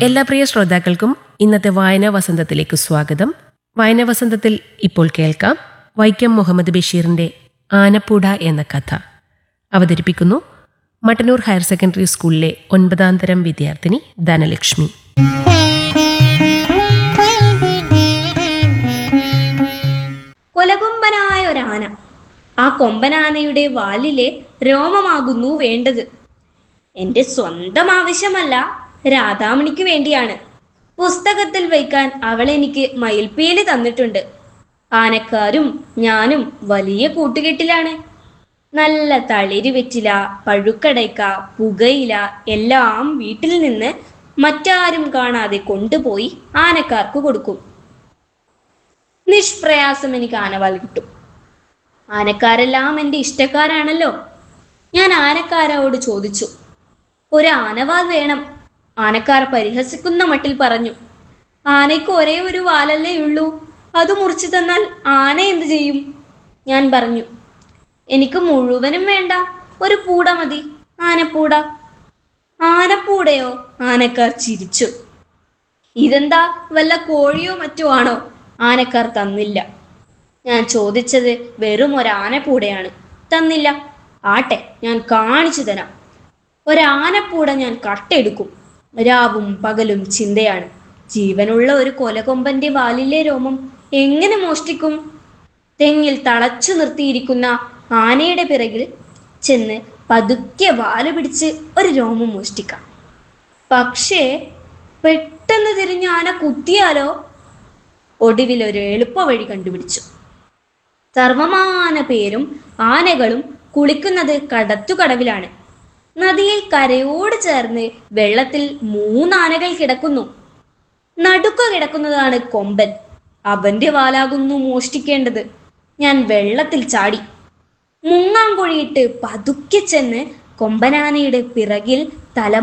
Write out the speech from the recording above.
എല്ലാ പ്രിയ ശ്രോതാക്കൾക്കും ഇന്നത്തെ വായനാ വസന്തത്തിലേക്ക് സ്വാഗതം വായനാ വസന്തത്തിൽ ഇപ്പോൾ കേൾക്കാം വൈക്കം മുഹമ്മദ് ബഷീറിന്റെ ആനപ്പൂട എന്ന കഥ അവതരിപ്പിക്കുന്നു മട്ടന്നൂർ ഹയർ സെക്കൻഡറി സ്കൂളിലെ ഒൻപതാം തരം വിദ്യാർത്ഥിനി ധനലക്ഷ്മി കൊലകൊമ്പനായ ഒരാന ആ കൊമ്പനാനയുടെ വാലിലെ രോമമാകുന്നു വേണ്ടത് എന്റെ സ്വന്തം ആവശ്യമല്ല രാധാമണിക്ക് വേണ്ടിയാണ് പുസ്തകത്തിൽ വയ്ക്കാൻ അവൾ എനിക്ക് മയിൽപ്പീലി തന്നിട്ടുണ്ട് ആനക്കാരും ഞാനും വലിയ കൂട്ടുകെട്ടിലാണ് നല്ല തളിര് വെറ്റില പഴുക്കടയ്ക്ക പുകയില എല്ലാം വീട്ടിൽ നിന്ന് മറ്റാരും കാണാതെ കൊണ്ടുപോയി ആനക്കാർക്ക് കൊടുക്കും നിഷ്പ്രയാസം എനിക്ക് ആനവാൾ കിട്ടും ആനക്കാരെല്ലാം എൻ്റെ ഇഷ്ടക്കാരാണല്ലോ ഞാൻ ആനക്കാരോട് ചോദിച്ചു ഒരു ആനവാൽ വേണം ആനക്കാർ പരിഹസിക്കുന്ന മട്ടിൽ പറഞ്ഞു ആനയ്ക്ക് ഒരേ ഒരു വാലല്ലേ ഉള്ളൂ അത് മുറിച്ചു തന്നാൽ ആന എന്ത് ചെയ്യും ഞാൻ പറഞ്ഞു എനിക്ക് മുഴുവനും വേണ്ട ഒരു പൂട മതി ആനപ്പൂട ആനപ്പൂടയോ ആനക്കാർ ചിരിച്ചു ഇതെന്താ വല്ല കോഴിയോ മറ്റോ ആണോ ആനക്കാർ തന്നില്ല ഞാൻ ചോദിച്ചത് വെറും ഒരാനപ്പൂടയാണ് തന്നില്ല ആട്ടെ ഞാൻ കാണിച്ചു തരാം ഒരാനപ്പൂട ഞാൻ കട്ടെടുക്കും രാവും പകലും ചിന്തയാണ് ജീവനുള്ള ഒരു കൊലകൊമ്പന്റെ വാലിലെ രോമം എങ്ങനെ മോഷ്ടിക്കും തെങ്ങിൽ തളച്ചു നിർത്തിയിരിക്കുന്ന ആനയുടെ പിറകിൽ ചെന്ന് പതുക്കെ വാല് പിടിച്ച് ഒരു രോമം മോഷ്ടിക്കാം പക്ഷേ പെട്ടെന്ന് തിരിഞ്ഞ് ആന കുത്തിയാലോ ഒടുവിൽ ഒരു എളുപ്പ വഴി കണ്ടുപിടിച്ചു സർവമാന പേരും ആനകളും കുളിക്കുന്നത് കടത്തുകടവിലാണ് നദിയിൽ കരയോട് ചേർന്ന് വെള്ളത്തിൽ മൂന്നാനകൾ കിടക്കുന്നു നടുക്ക കിടക്കുന്നതാണ് കൊമ്പൻ അവന്റെ വാലാകുന്നു മോഷ്ടിക്കേണ്ടത് ഞാൻ വെള്ളത്തിൽ ചാടി മുങ്ങാങ്കുഴിയിട്ട് പതുക്കെ ചെന്ന് കൊമ്പനാനയുടെ പിറകിൽ തല